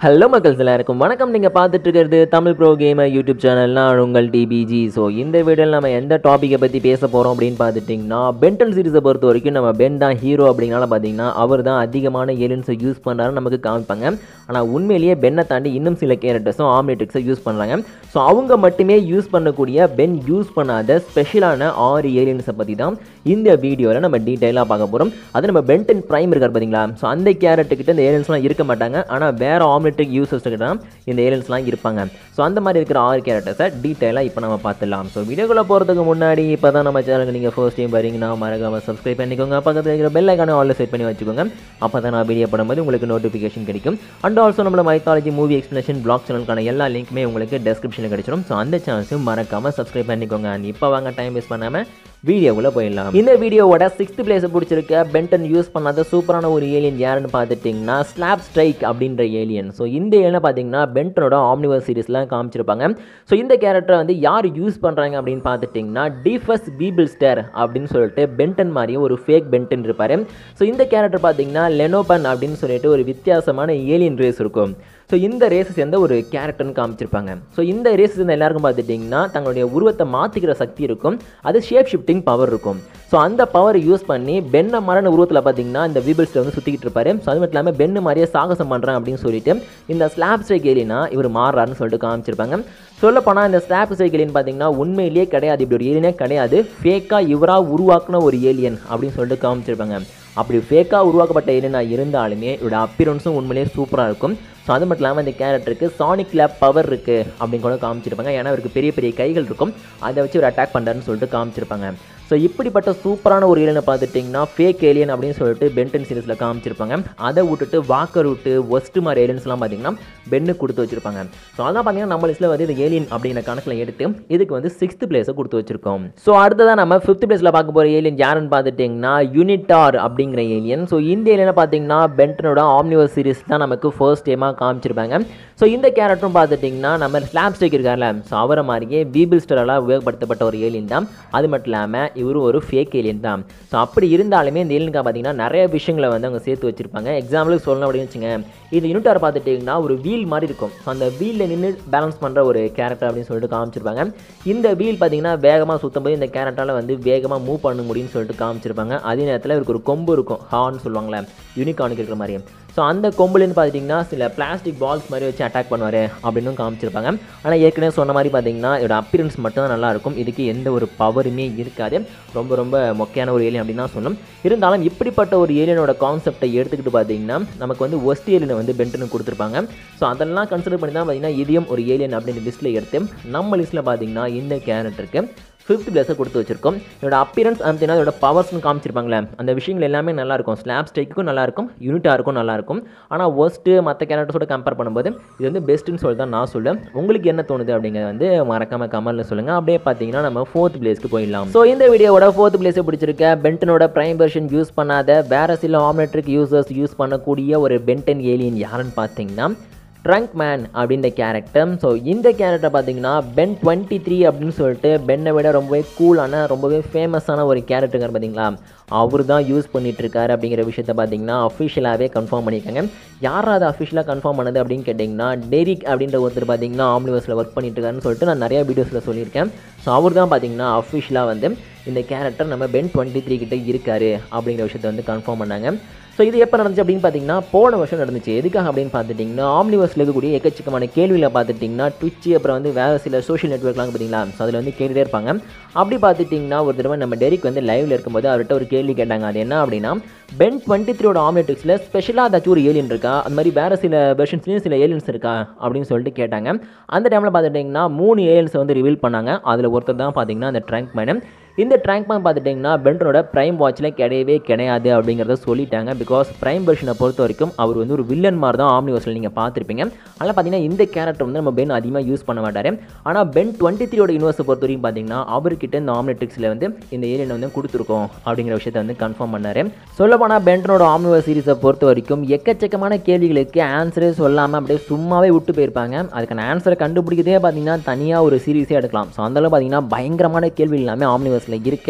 hello மக்கள்ஸ் எல்லாருக்கும் வணக்கம் நீங்கள் பார்த்துட்டு இருக்கிறது Tamil pro gamer YouTube channel நான் உங்கள் டிபிஜி ஸோ இந்த வீடியோவில் நம்ம எந்த டாப்பிக்கை பற்றி பேச போகிறோம் அப்படின்னு பார்த்துட்டிங்கன்னா பென்டன் சீரிஸை பொறுத்த வரைக்கும் நம்ம பென் தான் ஹீரோ அப்படின்னால பார்த்தீங்கன்னா அவர் தான் அதிகமான ஏலியன்ஸை யூஸ் பண்ணுறாரு நமக்கு காமிப்பாங்க ஆனால் உண்மையிலேயே பென்னை தாண்டி இன்னும் சில கேரக்டர்ஸும் ஆம்னிட்ரிக்ஸை யூஸ் பண்ணுறாங்க ஸோ அவங்க மட்டுமே யூஸ் பண்ணக்கூடிய பென் யூஸ் பண்ணாத ஸ்பெஷலான ஆறு ஏலியன்ஸை பற்றி தான் இந்த வீடியோவில் நம்ம டீட்டெயிலாக பார்க்க போகிறோம் அது நம்ம பென்டன் ப்ரைம் இருக்கார் பார்த்தீங்களா ஸோ அந்த கேரக்டர்கிட்ட இந்த ஏலியன்ஸ்லாம் இருக்க மாட்டாங்க ஆனால் வேறு ஆம்னிட்ரிக் யூசர்ஸ் கிட்ட தான் இந்த ஏலியன்ஸ்லாம் இருப்பாங்க ஸோ அந்த மாதிரி இருக்கிற ஆறு கேரக்டர்ஸை டீட்டெயிலாக இப்போ நம்ம பார்த்துடலாம் ஸோ வீடியோக்குள்ளே போகிறதுக்கு முன்னாடி இப்போ தான் நம்ம சேனலுக்கு நீங்கள் ஃபர்ஸ்ட் டைம் வரீங்கன்னா மறக்காம சப்ஸ்கிரைப் பண்ணிக்கோங்க பக்கத்தில் இருக்கிற பெல் ஐக்கான ஆல்ல செட் பண்ணி வச்சுக்கோங்க அப்போ தான் நான் வீடியோ போடும்போது உங்களுக்கு நோட்டிஃபிகேஷன் கிடைக்கும் அண்ட் ஆல்சோ நம்மளோட மைத்தாலஜி மூவி எக்ஸ்பிளேஷன் பிளாக் சேனலுக்கான எல்லா லிங்க்குமே உங்களுக்கு டெஸ்கிரிப்ஷனில் கிடைச்சிடும் ஸோ அந்த சேனல்ஸும் மறக்காமல் சப்ஸ்கிரைப் பண்ணிக்கோங்க அண்ட் இப்போ வாங்க டைம் வேஸ்ட் பண்ணாமல் வீடியோக்குள்ளே போயிடலாம் இந்த வீடியோவோட சிக்ஸ்த் பிளேஸை பிடிச்சிருக்க பென்டன் யூஸ் பண்ணாத சூப்பரான ஒரு ஏலியன் யாருன்னு பார்த்துட்டிங்கன்னா ஸ்லாப் ஸ்ட்ரைக் அப்படின்ற ஏலியன் ஸோ இந்த ஏலியனை பார்த்தீங்கன்னா பென்டனோட ஆம்னிவர்ஸ் சீரிஸ்லாம் காமிச்சிருப்பாங்க ஸோ இந்த கேரக்டரை வந்து யார் யூஸ் பண்ணுறாங்க அப்படின்னு பார்த்துட்டிங்கன்னா டிஃபஸ் பீபிள் ஸ்டர் அப்படின்னு சொல்லிட்டு பென்டன் மாதிரியே ஒரு ஃபேக் பென்டன் இருப்பார் ஸோ இந்த கேரக்டர் பார்த்தீங்கன்னா லெனோபன் அப்படின்னு சொல்லிட்டு ஒரு வித்தியாசமான ஏலியன் ரேஸ் இருக்கும் ஸோ இந்த ரேஸஸ் எந்த ஒரு கேரக்டர்னு காமிச்சிருப்பாங்க ஸோ இந்த ரேஸஸ் இந்த எல்லாருக்கும் பார்த்துட்டிங்கன்னா தங்களுடைய உருவத்தை மாற்றிக்கிற சக்தி இருக்கும் அது ஷேப் ஷிஃப்டிங் பவர் இருக்கும் ஸோ அந்த பவரை யூஸ் பண்ணி பென்ன மரண உருவத்தில் பார்த்தீங்கன்னா இந்த வீபிள்ஸில் வந்து சுற்றிக்கிட்டு இருப்பாரு ஸோ அது மட்டும் இல்லாமல் பென்னு மாதிரியே சாகசம் பண்ணுறேன் அப்படின்னு சொல்லிட்டு இந்த ஸ்லாப் ஸ்ட்ரைக் ஏலியனா இவர் மாறுறாருன்னு சொல்லிட்டு காமிச்சிருப்பாங்க சொல்லப்போனால் இந்த ஸ்லாப் ஸ்ட்ரைக் ஏலியன் பார்த்தீங்கன்னா உண்மையிலேயே கிடையாது இப்படி ஒரு ஏலியனே கிடையாது ஃபேக்காக இவராக உருவாக்குன ஒரு ஏலியன் அப்படின்னு சொல்லிட்டு காமிச்சிருப்பாங்க அப்படி ஃபேக்காக உருவாக்கப்பட்ட ஏலியனாக இருந்தாலுமே இவரோட அப்பியரன்ஸும் உண்மையிலேயே சூப்பராக இருக்கும் ஸோ அது மட்டும் இல்லாமல் இந்த கேரக்டருக்கு சானிக் லேப் பவர் இருக்குது அப்படின்னு கூட காமிச்சிருப்பாங்க ஏன்னா அவருக்கு பெரிய பெரிய கைகள் இருக்கும் அதை வச்சு ஒரு அட்டாக் பண்ணுறாருன்னு சொல்லிட்டு காமிச்சிருப்பாங்க ஸோ இப்படிப்பட்ட சூப்பரான ஒரு ஏலியனை பார்த்துட்டிங்கன்னா ஃபேக் ஏலியன் அப்படின்னு சொல்லிட்டு பென்டன் சீரிஸில் காமிச்சிருப்பாங்க அதை விட்டுட்டு வாக்கர் விட்டு ஒஸ்ட் மாதிரி ஏலியன்ஸ்லாம் பார்த்தீங்கன்னா பென்னு கொடுத்து வச்சிருப்பாங்க ஸோ அதான் பார்த்தீங்கன்னா நம்ம லிஸ்ட்டில் வந்து இந்த ஏலியன் அப்படிங்கிற கணக்கில் எடுத்து இதுக்கு வந்து சிக்ஸ்த் பிளேஸை கொடுத்து வச்சிருக்கோம் ஸோ அடுத்ததான் நம்ம ஃபிஃப்த் பிளேஸில் பார்க்க போகிற ஏலியன் யாருன்னு பார்த்துட்டிங்கன்னா யூனிட்டார் அப்படிங்கிற ஏலியன் ஸோ இந்த ஏலியனை பார்த்தீங்கன்னா பென்டனோட ஆம்னிவர்ஸ் சீரிஸ் தான் நமக்கு ஃபர்ஸ்ட் டைமாக காமிச்சிருப்பாங்க ஸோ இந்த கேரக்டரும் பார்த்துட்டிங்கன்னா நம்ம ஸ்லாப் ஸ்டிக் இருக்கார்ல ஸோ அவரை மாதிரியே பீபிள் ஸ்டரால் உபயோகப்படுத்தப்பட்ட ஒரு ஏலியன் தான் அது மட்டும் இல்லாமல் இவரும் ஒரு ஃபேக் ஏலியன் தான் ஸோ அப்படி இருந்தாலுமே இந்த ஏலியனுக்கு பார்த்தீங்கன்னா நிறைய விஷயங்களை வந்து அவங்க சேர்த்து வச்சிருப்பாங்க எக்ஸாம்பிளுக்கு சொல்லணும் அப்படின்னு வச்சுங்க இது யூனிட்டார் பார்த்துட்டிங்கன்னா ஒரு வீல் மாதிரி இருக்கும் ஸோ அந்த வீலில் நின்று பேலன்ஸ் பண்ணுற ஒரு கேரக்டர் அப்படின்னு சொல்லிட்டு காமிச்சிருப்பாங்க இந்த வீல் பார்த்தீங்கன்னா வேகமாக சுற்றும் போது இந்த கேரக்டரால் வந்து வேகமாக மூவ் பண்ண முடியும்னு சொல்லிட்டு காமிச்சிருப்பாங்க அதே நேரத்தில் இவருக்கு ஒரு கொம்பு இருக்கும் ஹார்ன் சொல்லுவாங்களே யூனிகானுக்கு இருக்கிற மாதிரி ஸோ அந்த கொம்புலேருந்து பார்த்தீங்கன்னா சில பிளாஸ்டிக் பால்ஸ் மாதிரி வச்சு அட்டாக் பண்ணுவார் அப்படின்னு காமிச்சிருப்பாங்க ஆனால் ஏற்கனவே சொன்ன மாதிரி பார்த்தீங்கன்னா இதோட அப்பியரன்ஸ் மட்டும் தான் நல்லாயிருக்கும் இதுக்கு எந்த ஒரு பவருமே இருக்காது ரொம்ப ரொம்ப மொக்கையான ஒரு ஏலியன் அப்படின்னு தான் சொல்லணும் இருந்தாலும் இப்படிப்பட்ட ஒரு ஏலியனோட கான்செப்டை எடுத்துக்கிட்டு பார்த்தீங்கன்னா நமக்கு வந்து ஒஸ்ட் ஏலியனை வந்து பென்டனு கொடுத்துருப்பாங்க ஸோ அதெல்லாம் கன்சிடர் பண்ணி தான் பார்த்தீங்கன்னா இதையும் ஒரு ஏலியன் அப்படின்னு லிஸ்ட்டில் எடுத்து நம்ம லிஸ்ட்டில் பார்த்தீங்கன்னா இந்த கேரக்டருக்கு ஃபிஃப்த் பிளேஸை கொடுத்து வச்சிருக்கோம் இதோட அப்பியரன்ஸ் அப்படின்னா இதோட பவர்ஸ்னு காமிச்சிருப்பாங்களே அந்த விஷயங்கள் எல்லாமே நல்லாயிருக்கும் ஸ்லாப் ஸ்டைக்கும் நல்லாயிருக்கும் யூனிட்டாருக்கும் நல்லாயிருக்கும் ஆனால் ஒஸ்ட்டு மற்ற கேரக்டர்ஸோட கம்பேர் பண்ணும்போது இது வந்து பெஸ்ட்டுன்னு சொல்லி தான் நான் சொல்லுவேன் உங்களுக்கு என்ன தோணுது அப்படிங்கிறத வந்து மறக்காம கமெண்ட்டில் சொல்லுங்கள் அப்படியே பார்த்தீங்கன்னா நம்ம ஃபோர்த் பிளேஸ்க்கு போயிடலாம் ஸோ இந்த வீடியோவோட ஃபோர்த் பிளேஸை பிடிச்சிருக்க பென்டனோட ப்ரைம் வெர்ஷன் யூஸ் பண்ணாத வேறு சில ஆம்னெட்ரிக் யூசர்ஸ் யூஸ் பண்ணக்கூடிய ஒரு பென்டன் ஏலியன் யாருன்னு பார்த்தீங்கன்னா ட்ரங்க் மேன் அப்படின்ற கேரக்டர் ஸோ இந்த கேரக்டர் பார்த்தீங்கன்னா பென் டுவெண்ட்டி த்ரீ அப்படின்னு சொல்லிட்டு பென்னை விட ரொம்பவே கூலான ரொம்பவே ஃபேமஸான ஒரு கேரக்டர் பார்த்தீங்களா அவர் தான் யூஸ் பண்ணிட்டு இருக்காரு அப்படிங்கிற விஷயத்த பார்த்தீங்கன்னா அஃபிஷியலாகவே கன்ஃபார்ம் பண்ணியிருக்காங்க யார் அதை அஃபிஷியலாக கன்ஃபார்ம் பண்ணது அப்படின்னு கேட்டிங்கன்னா டெரிக் அப்படின்ற ஒருத்தர் பார்த்தீங்கன்னா ஆம்னிவர்ஸில் ஒர்க் பண்ணிட்டு இருக்காருன்னு சொல்லிட்டு நான் நிறைய வீடியோஸில் சொல்லியிருக்கேன் ஸோ அவர் தான் பார்த்தீங்கன்னா அஃபிஷியலாக வந்து இந்த கேரக்டர் நம்ம பென் டுவெண்ட்டி த்ரீ கிட்ட இருக்காரு அப்படிங்கிற விஷயத்த வந்து கன்ஃபார்ம் பண்ணாங்க ஸோ இது எப்போ நடந்துச்சு அப்படின்னு பார்த்தீங்கன்னா போன வருஷம் நடந்துச்சு எதுக்காக அப்படின்னு பார்த்துட்டிங்கன்னா ஆம்னிவர்ஸில் இருக்கக்கூடிய எக்கச்சக்கமான கேள்வியில் பார்த்துட்டிங்கன்னா ட்விட்ச் அப்புறம் வந்து வேறு சில சோஷியல் நெட்ஒர்க்லாம் பார்த்தீங்களா ஸோ அதில் வந்து கேட்டுகிட்டே இருப்பாங்க அப்படி பார்த்துட்டிங்கன்னா ஒரு தடவை நம்ம டெரிக் வந்து லைவில் இருக்கும்போது அவர்கிட்ட ஒரு கேள்வி கேட்டாங்க அது என்ன அப்படின்னா பென் டுவெண்ட்டி த்ரீயோட ஆம்னெட்டிக்ஸில் ஸ்பெஷலாக ஏதாச்சும் ஒரு ஏலியன் இருக்கா அந்த மாதிரி வேறு சில வெர்ஷன்ஸ்லேயும் சில ஏலியன்ஸ் இருக்கா அப்படின்னு சொல்லிட்டு கேட்டாங்க அந்த டைமில் பார்த்துட்டிங்கன்னா மூணு ஏலியன்ஸை வந்து ரிவீல் பண்ணாங்க அதில் ஒருத்தர் தான் பார்த்தீங்கன்னா அந்த ட்ரங்க் மேனம் இந்த ட்ராங்க் மேன் பார்த்துட்டிங்கன்னா பென்டனோட ப்ரைம் வாட்சில் கிடையவே கிடையாது அப்படிங்கிறத சொல்லிட்டாங்க பிகாஸ் ப்ரைம் வெர்ஷனை பொறுத்த வரைக்கும் அவர் வந்து ஒரு வில்லன் மாதிரி தான் ஆம்னிவர்ஸில் நீங்கள் பார்த்துருப்பீங்க அதனால் பார்த்தீங்கன்னா இந்த கேரக்டர் வந்து நம்ம பென் அதிகமாக யூஸ் பண்ண மாட்டார் ஆனால் பென் டுவெண்ட்டி த்ரீயோட யூனிவர்ஸை பொறுத்த வரைக்கும் பார்த்தீங்கன்னா அவர்கிட்ட இந்த ஆம்னெட்டிக்ஸில் வந்து இந்த ஏலியனை வந்து கொடுத்துருக்கோம் அப்படிங்கிற விஷயத்தை வந்து கன்ஃபார்ம் பண்ணார் சொல்லப்போனால் பென்டனோட ஆம்னிவர்ஸ் சீரிஸை பொறுத்த வரைக்கும் எக்கச்சக்கமான கேள்விகளுக்கு ஆன்சரே சொல்லாமல் அப்படியே சும்மாவே விட்டு போயிருப்பாங்க அதுக்கான ஆன்சரை கண்டுபிடிக்கிறதே பார்த்தீங்கன்னா தனியாக ஒரு சீரிஸே எடுக்கலாம் ஸோ அந்தளவு பார்த்தீங்கன்னா பயங்கரமான கேள்வி எல்லாமே ஆம்னிவர்ஸில் இருக்குது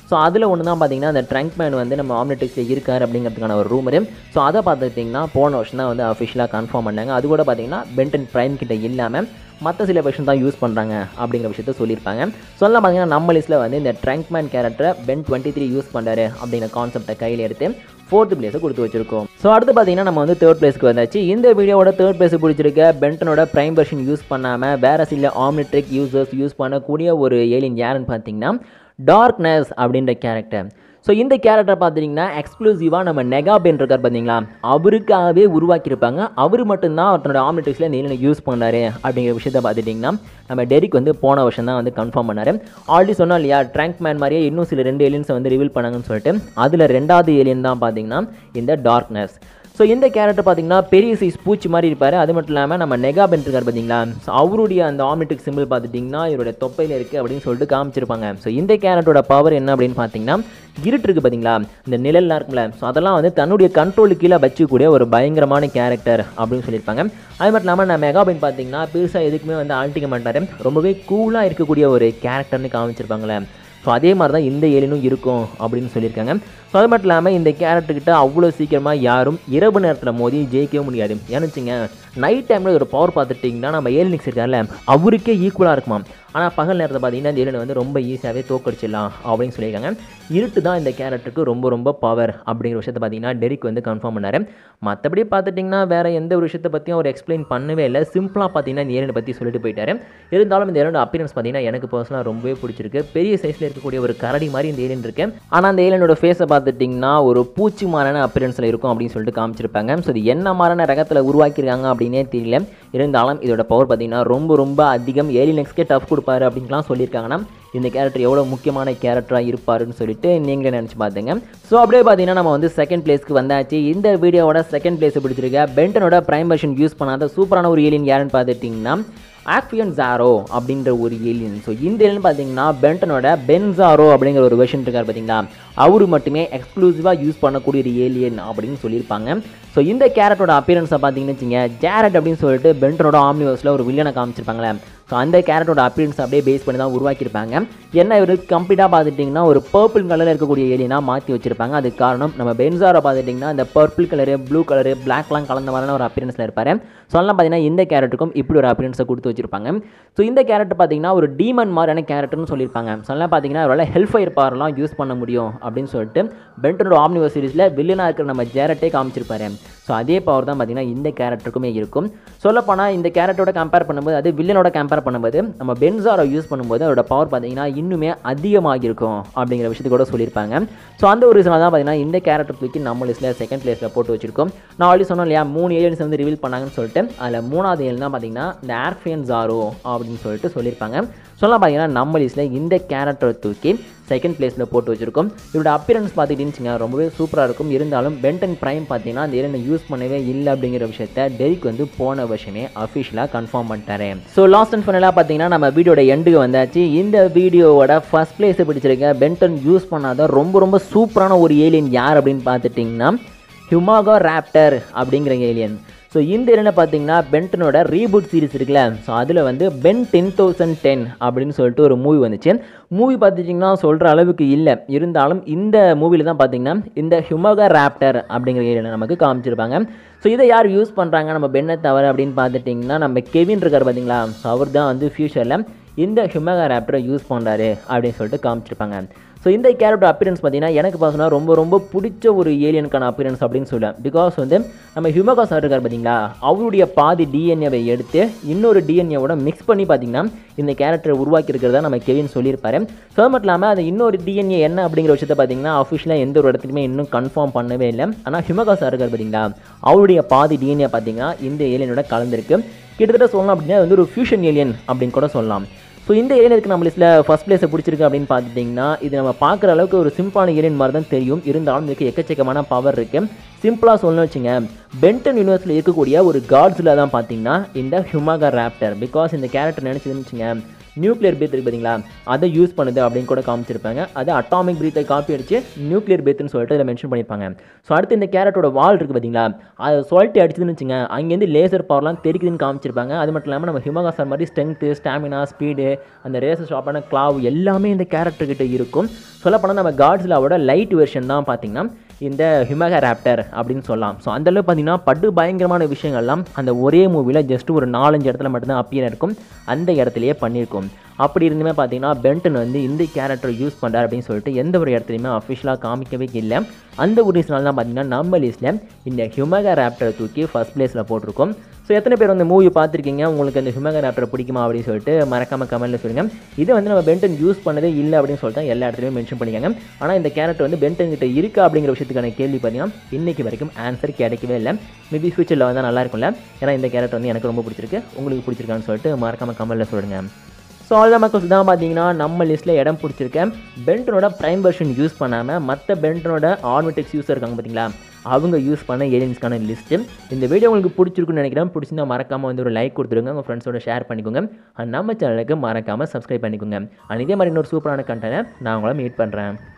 ஸோ அதில் ஒன்று தான் பார்த்தீங்கன்னா அந்த ட்ரங்க் மேன் வந்து நம்ம ஆம்னெட்டிக்ஸில் இருக்கார் அப்படிங்கிறதுக்கான ஒரு ரூமரு ஸோ அதை பார்த்துட்டிங்கன்னா போன வருஷம் தான் வந்து அஃபிஷியலாக கன்ஃபார்ம் பண்ணாங்க அது கூட பார்த்தீங்கன்னா பென்டன் ப்ரைம் கிட்ட இல்லாமல் மற்ற சில வெர்ஷன் தான் யூஸ் பண்ணுறாங்க அப்படிங்கிற விஷயத்த சொல்லியிருப்பாங்க சொல்ல பார்த்தீங்கன்னா நம்ம லிஸ்ட்டில் வந்து இந்த ட்ரங்க் மேன் கேரக்டரை பென் டுவெண்ட்டி த்ரீ யூஸ் பண்ணுறாரு அப்படிங்கிற கான்செப்டை கையில் எடுத்து ஃபோர்த் பிளேஸை கொடுத்து வச்சிருக்கோம் ஸோ அடுத்து பார்த்தீங்கன்னா நம்ம வந்து தேர்ட் பிளேஸ்க்கு வந்தாச்சு இந்த வீடியோவோட தேர்ட் பிளேஸ் பிடிச்சிருக்க பென்டனோட ப்ரைம் வெர்ஷன் யூஸ் பண்ணாமல் வேற சில ஆம்னிட்ரிக் யூசர்ஸ் யூஸ் பண்ணக்கூடிய ஒரு ஏலியன் யாருன்னு பார்த்தீங்கன்னா டார்க்னஸ் அப்படின்ற கேரக்டர் ஸோ இந்த கேரக்டர் பார்த்தீங்கன்னா எக்ஸ்க்ளூசிவாக நம்ம நெகா பென் இருக்கார் பார்த்தீங்களா அவருக்காகவே உருவாக்கியிருப்பாங்க அவர் மட்டும்தான் அவரோட ஆம்னிட்ரிக்ஸில் நீலனை யூஸ் பண்ணாரு அப்படிங்கிற விஷயத்த பார்த்துட்டிங்கன்னா நம்ம டெரிக் வந்து போன வருஷம் தான் வந்து கன்ஃபார்ம் பண்ணார் ஆல்ரெடி சொன்னோம் இல்லையா ட்ராங்க் மேன் மாதிரியே இன்னும் சில ரெண்டு ஏலியன்ஸை வந்து ரிவீல் பண்ணாங்கன்னு சொல்லிட்டு அதில் ரெண்டாவது ஏலியன் தான் பார்த்தீங்கன்னா இந்த டார்க்னஸ் ஸோ இந்த கேரக்டர் பார்த்தீங்கன்னா பெரிய சைஸ் பூச்சி மாதிரி இருப்பார் அது மட்டும் இல்லாமல் நம்ம நெகா பென் இருக்கார் பார்த்தீங்களா ஸோ அவருடைய அந்த ஆமெட்ரிக் சிம்பிள் பார்த்துட்டிங்கன்னா இவருடைய தொப்பையில் இருக்குது அப்படின்னு சொல்லிட்டு காமிச்சிருப்பாங்க ஸோ இந்த கேரக்டரோட பவர் என்ன அப்படின்னு பார்த்தீங்கன்னா இருட்டு இருக்குது பார்த்தீங்களா இந்த நிழல்லாம் இருக்கும்ல ஸோ அதெல்லாம் வந்து தன்னுடைய கண்ட்ரோலுக்கு கீழே வச்சுக்கூடிய ஒரு பயங்கரமான கேரக்டர் அப்படின்னு சொல்லியிருப்பாங்க அது மட்டும் இல்லாமல் நான் மெகாபின் பார்த்தீங்கன்னா பெருசாக எதுக்குமே வந்து ஆழ்த்திக்க மாட்டார் ரொம்பவே கூலாக இருக்கக்கூடிய ஒரு கேரக்டர்னு காமிச்சிருப்பாங்களே ஸோ அதே மாதிரி தான் இந்த ஏலினும் இருக்கும் அப்படின்னு சொல்லியிருக்காங்க ஸோ அது மட்டும் இல்லாமல் இந்த கேரக்டர்கிட்ட அவ்வளோ சீக்கிரமாக யாரும் இரவு நேரத்தில் மோதி ஜெயிக்கவே முடியாது ஏன்னு வச்சுங்க நைட் டைமில் ஒரு பவர் பார்த்துட்டிங்கன்னா நம்ம ஏலினிக்ஸ் இருக்கார்ல அவருக்கே ஈக்குவலாக இருக்குமா ஆனால் பகல் நேரத்தில் பார்த்தீங்கன்னா இந்த ஏலினை வந்து ரொம்ப ஈஸியாகவே தோக்கடிச்சிடலாம் அப்படின்னு சொல்லியிருக்காங்க இருட்டு தான் இந்த கேரக்டருக்கு ரொம்ப ரொம்ப பவர் அப்படிங்கிற விஷயத்தை பார்த்தீங்கன்னா டெரிக் வந்து கன்ஃபார்ம் பண்ணார் மற்றபடி பார்த்துட்டிங்கன்னா வேறு எந்த ஒரு விஷயத்தை பற்றியும் அவர் எக்ஸ்பிளைன் பண்ணவே இல்லை சிம்பிளாக பார்த்தீங்கன்னா இந்த ஏலினை பற்றி சொல்லிட்டு போயிட்டாரு இருந்தாலும் இந்த ஏலியோட அப்பியரன்ஸ் பார்த்தீங்கன்னா எனக்கு பர்சனலாக ரொம்பவே பிடிச்சிருக்கு பெரிய சைஸில் இருக்கக்கூடிய ஒரு கரடி மாதிரி இந்த ஏலியன் இருக்கு ஆனால் அந்த ஏலியனோட ஃபேஸை பார்த்துட்டிங்கன்னா ஒரு பூச்சி மாறான அப்பியரன்ஸில் இருக்கும் அப்படின்னு சொல்லிட்டு காமிச்சிருப்பாங்க ஸோ இது என்ன மாறான ரகத்தில் உருவாக்கியிருக்காங்க அப்படின்னே தெரியல இருந்தாலும் இதோட பவர் பார்த்தீங்கன்னா ரொம்ப ரொம்ப அதிகம் ஏலியன்ஸ்க்கே டஃப் கொடுப்பாரு அப்படின்லாம் சொல்லியிருக்காங்கன்னா இந்த கேரக்டர் எவ்வளோ முக்கியமான கேரக்டராக இருப்பாருன்னு சொல்லிட்டு நீங்களே நினச்சி பார்த்துங்க ஸோ அப்படியே பார்த்தீங்கன்னா நம்ம வந்து செகண்ட் பிளேஸ்க்கு வந்தாச்சு இந்த வீடியோவோட செகண்ட் பிளேஸ் பிடிச்சிருக்க பென்டனோட ப்ரைம் வெர்ஷன் யூஸ் பண்ணாத சூப்பரான ஒரு ஏலியன் யாருன்னு பார்த்துட்டிங்கன்னா ஆக்பியன் ஜாரோ அப்படின்ற ஒரு ஏலியன் ஸோ இந்த ஏலியன் பார்த்தீங்கன்னா பென்டனோட பென்சாரோ அப்படிங்கிற ஒரு வெர்ஷன் இருக்கார் பார்த்தீங்களா அவரு மட்டுமே எக்ஸ்க்ளூசிவாக யூஸ் பண்ணக்கூடிய ஒரு ஏலியன் அப்படின்னு சொல்லியிருப்பாங்க ஸோ இந்த கேரக்டரோட அப்பியரன்ஸை பார்த்தீங்கன்னு வச்சுங்க ஜேரட் அப்படின்னு சொல்லிட்டு பென்டனோட ஆம்னிவர்ஸில் ஒரு வில்லனை காமிச்சிருப்பாங்களே ஸோ அந்த கேரக்டரோட அப்பியரன்ஸ் அப்படியே பேஸ் பண்ணி தான் உருவாக்கியிருப்பாங்க என்ன இவர் கம்ப்ளீட்டாக பார்த்துட்டிங்கன்னா ஒரு பர்பிள் கலரில் இருக்கக்கூடிய ஏலியனாக மாற்றி வச்சிருப்பாங்க அதுக்கு காரணம் நம்ம பென்சாரை பார்த்துட்டிங்கன்னா இந்த பர்பிள் கலரு ப்ளூ கலரு பிளாக்லாம் கலந்த மாதிரியான ஒரு அப்பியரன்ஸில் இருப்பார் ஸோ அதெல்லாம் பார்த்தீங்கன்னா இந்த கேரக்டருக்கும் இப்படி ஒரு அப்பியரன்ஸை கொடுத்து வச்சிருப்பாங்க ஸோ இந்த கேரக்டர் பார்த்தீங்கன்னா ஒரு டீமன் மாதிரியான கேரக்டர்னு சொல்லியிருப்பாங்க ஸோ அதெல்லாம் பார்த்தீங்கன்னா அவரால் ஹெல்ஃபயர் பவர்லாம் யூஸ் பண்ண முடியும் அப்படின்னு சொல்லிட்டு பென்டனோட ஆம்னிவர்ஸ் சீரிஸில் வில்லனாக இருக்கிற நம்ம ஜேரட்டே காமிச்சிருப்பாரு ஸோ அதே பவர் தான் பார்த்தீங்கன்னா இந்த கேரக்டருக்குமே இருக்கும் சொல்லப்போனால் இந்த கேரக்டரோட கம்பேர் பண்ணும்போது அது வில்லனோட கம்பேர் பண்ணும்போது நம்ம பென்சாரை யூஸ் பண்ணும்போது அதோட பவர் பார்த்தீங்கன்னா இன்னுமே அதிகமாக இருக்கும் அப்படிங்கிற விஷயத்தை கூட சொல்லியிருப்பாங்க ஸோ அந்த ஒரு ரீசனாக தான் பார்த்தீங்கன்னா இந்த கேரக்டர் தூக்கி நம்ம லிஸ்ட்டில் செகண்ட் பிளேஸில் போட்டு வச்சிருக்கோம் நான் ஆல்ரெடி சொன்னோம் இல்லையா மூணு ஏலியன்ஸ் வந்து ரிவீல் பண்ணாங்கன்னு சொல்லிட்டு அதில் மூணாவது ஏலியன் தான் பார்த்தீங்கன்னா இந்த ஆர்ஃபியன் ஜாரோ அப்படின்னு சொல்லிட்டு சொல்லியிருப்பாங்க சொல்லலாம் பார்த்தீங்கன்னா நம்ம லிஸ்ட்டில் இந்த கேரக்டரை தூக்கி செகண்ட் பிளேஸில் போட்டு வச்சிருக்கோம் இவரோட அப்பியரன்ஸ் பார்த்துக்கிட்டீங்க ரொம்பவே சூப்பராக இருக்கும் இருந்தாலும் பென்டன் ப்ரைம் பார்த்தீங்கன்னா அந்த ஏலியனை யூஸ் பண்ணவே இல்லை அப்படிங்கிற விஷயத்த டெரிக் வந்து போன வருஷமே அஃபிஷியலாக கன்ஃபார்ம் பண்ணிட்டாரு ஸோ லாஸ்ட் அண்ட் ஃபைனலாக பார்த்தீங்கன்னா நம்ம வீடியோட எண்டுக்கு வந்தாச்சு இந்த வீடியோவோட ஃபர்ஸ்ட் பிளேஸை பிடிச்சிருக்க பென்டன் யூஸ் பண்ணாத ரொம்ப ரொம்ப சூப்பரான ஒரு ஏலியன் யார் அப்படின்னு பார்த்துட்டிங்கன்னா ஹியூமாகோ ராப்டர் அப்படிங்கிற ஏலியன் ஸோ இந்த ஏரியில் பார்த்தீங்கன்னா பென்டனோட ரீபூட் சீரிஸ் இருக்குல்ல ஸோ அதில் வந்து பென் டென் தௌசண்ட் டென் அப்படின்னு சொல்லிட்டு ஒரு மூவி வந்துச்சு மூவி பார்த்துட்டிங்கன்னா சொல்கிற அளவுக்கு இல்லை இருந்தாலும் இந்த மூவியில் தான் பார்த்தீங்கன்னா இந்த ஹியூமகா ராப்டர் அப்படிங்கிற ஏரியாவில் நமக்கு காமிச்சிருப்பாங்க ஸோ இதை யார் யூஸ் பண்ணுறாங்க நம்ம பென்னை தவிர அப்படின்னு பார்த்துட்டிங்கன்னா நம்ம கெவின் இருக்கார் பார்த்தீங்களா ஸோ அவர் தான் வந்து ஃப்யூச்சரில் இந்த ஹியூமகா ராப்டரை யூஸ் பண்ணுறாரு அப்படின்னு சொல்லிட்டு காமிச்சிருப்பாங்க ஸோ இந்த கேரக்டர் அப்பியரன்ஸ் பார்த்தீங்கன்னா எனக்கு பார்த்தீங்கன்னா ரொம்ப ரொம்ப பிடிச்ச ஒரு ஏலியனுக்கான அப்பியரன்ஸ் அப்படின்னு சொல்லுவேன் பிகாஸ் வந்து நம்ம ஹியூமகா சார் இருக்கார் பார்த்தீங்களா அவருடைய பாதி டிஎன்ஏவை எடுத்து இன்னொரு டிஎன்ஏவோட மிக்ஸ் பண்ணி பார்த்தீங்கன்னா இந்த கேரக்டரை உருவாக்கி இருக்கிறதா நம்ம கெவின் சொல்லியிருப்பாரு ஸோ அது மட்டும் இல்லாமல் அது இன்னொரு டிஎன்ஏ என்ன அப்படிங்கிற விஷயத்தை பார்த்தீங்கன்னா அஃபிஷியலாக எந்த ஒரு இடத்துலையுமே இன்னும் கன்ஃபார்ம் பண்ணவே இல்லை ஆனால் ஹியூமகா சார் இருக்கார் பார்த்தீங்களா அவருடைய பாதி டிஎன்ஏ பார்த்தீங்கன்னா இந்த ஏலியனோட கலந்துருக்கு கிட்டத்தட்ட சொல்லலாம் அப்படின்னா அது வந்து ஒரு ஃபியூஷன் ஏலியன் அப்படின்னு கூட சொல்லலாம் ஸோ இந்த ஏலியன் இருக்கு நம்ம லிஸ்ட்டில் ஃபஸ்ட் பிளேஸை பிடிச்சிருக்கு அப்படின்னு பார்த்துட்டிங்கன்னா இது நம்ம பார்க்குற அளவுக்கு ஒரு சிம்பிளான ஏலியன் மாதிரி தான் தெரியும் இருந்தாலும் இதுக்கு எக்கச்சக்கமான பவர் இருக்குது சிம்பிளாக சொல்லணும் வச்சுங்க பென்டன் யூனிவர்ஸில் இருக்கக்கூடிய ஒரு காட்ஸில் தான் பார்த்தீங்கன்னா இந்த ஹியூமகா ராப்டர் பிகாஸ் இந்த கேரக்டர் நினச்சதுன்னு வச்சுங்க நியூக்ளியர் பிரீத் இருக்கு பார்த்தீங்களா அதை யூஸ் பண்ணுது அப்படின்னு கூட காமிச்சிருப்பாங்க அது அட்டாமிக் பிரீத்தை காப்பி அடிச்சு நியூக்ளியர் பிரீத்னு சொல்லிட்டு இதில் மென்ஷன் பண்ணியிருப்பாங்க ஸோ அடுத்து இந்த கேரட்டோட வால் இருக்குது பார்த்தீங்களா அதை சொல்லிட்டு அடிச்சதுன்னு வச்சுங்க அங்கேருந்து லேசர் பவர்லாம் தெரிக்குதுன்னு காமிச்சிருப்பாங்க அது மட்டும் இல்லாமல் நம்ம ஹிமகாசர் மாதிரி ஸ்ட்ரென்த்து ஸ்டாமினா ஸ்பீடு அந்த ரேசர் ஷாப்பான கிளாவ் எல்லாமே இந்த கேரக்டர் கிட்ட இருக்கும் சொல்லப்போனால் நம்ம காட்ஸ்லாவோட லைட் வெர்ஷன் தான் பார்த்தீங்கன்னா இந்த ஹிமகா ராப்டர் அப்படின்னு சொல்லலாம் ஸோ அந்தளவு பார்த்தீங்கன்னா படு பயங்கரமான விஷயங்கள்லாம் அந்த ஒரே மூவியில் ஜஸ்ட் ஒரு நாலஞ்சு இடத்துல மட்டும்தான் அப்பியர் இருக்கும் அந்த இடத்துலையே பண்ணியிருக்கும் அப்படி இருந்துமே பார்த்தீங்கன்னா பென்டன் வந்து இந்த கேரக்டர் யூஸ் பண்ணுறாரு அப்படின்னு சொல்லிட்டு எந்த ஒரு இடத்துலையுமே அஃபிஷியலாக காமிக்கவே இல்லை அந்த ஒரு ரீசனால் தான் பார்த்தீங்கன்னா நம்ம லிஸ்ட்டில் இந்த ஹியூமகா ராப்டர் தூக்கி ஃபஸ்ட் பிளேஸில் போட்டிருக்கோம் ஸோ எத்தனை பேர் வந்து மூவி பார்த்துருக்கீங்க உங்களுக்கு அந்த ஹியூமகா ராப்டர் பிடிக்குமா அப்படின்னு சொல்லிட்டு மறக்காம கமெண்ட்டில் சொல்லுங்கள் இதை வந்து நம்ம பென்டன் யூஸ் பண்ணதே இல்லை அப்படின்னு சொல்லிட்டு தான் எல்லா இடத்துலையும் மென்ஷன் பண்ணிக்காங்க ஆனால் இந்த கேரக்டர் வந்து பென்டன் கிட்ட இருக்கா அப்படிங்கிற விஷயத்துக்கான கேள்வி பார்த்தீங்கன்னா இன்னைக்கு வரைக்கும் ஆன்சர் கிடைக்கவே இல்லை மேபி ஃபியூச்சரில் வந்தால் நல்லா இருக்கும்ல ஏன்னா இந்த கேரக்டர் வந்து எனக்கு ரொம்ப பிடிச்சிருக்கு உங்களுக்கு பிடிச்சிருக்கான்னு சொல்லிட்டு மறக்காம கமெண்ட்டில் சொல்லுங்கள் ஸோ அவ்வளோ மக்கள்ஸ் தான் பார்த்தீங்கன்னா நம்ம லிஸ்ட்டில் இடம் பிடிச்சிருக்கேன் பென்டனோட ப்ரைம் வெர்ஷன் யூஸ் பண்ணாமல் மற்ற பென்டனோட ஆர்மெட்டிக்ஸ் யூஸ் இருக்காங்க பார்த்தீங்களா அவங்க யூஸ் பண்ண ஏலியன்ஸ்க்கான லிஸ்ட்டு இந்த வீடியோ உங்களுக்கு பிடிச்சிருக்குன்னு நினைக்கிறேன் பிடிச்சிருந்தா மறக்காமல் வந்து ஒரு லைக் கொடுத்துருங்க உங்கள் ஃப்ரெண்ட்ஸோட ஷேர் பண்ணிக்கோங்க அண்ட் நம்ம சேனலுக்கு மறக்காமல் சப்ஸ்கிரைப் பண்ணிக்கோங்க அண்ட் இதே மாதிரி இன்னொரு சூப்பரான கண்டனை நான் உங்களை மீட் பண்ணுறேன்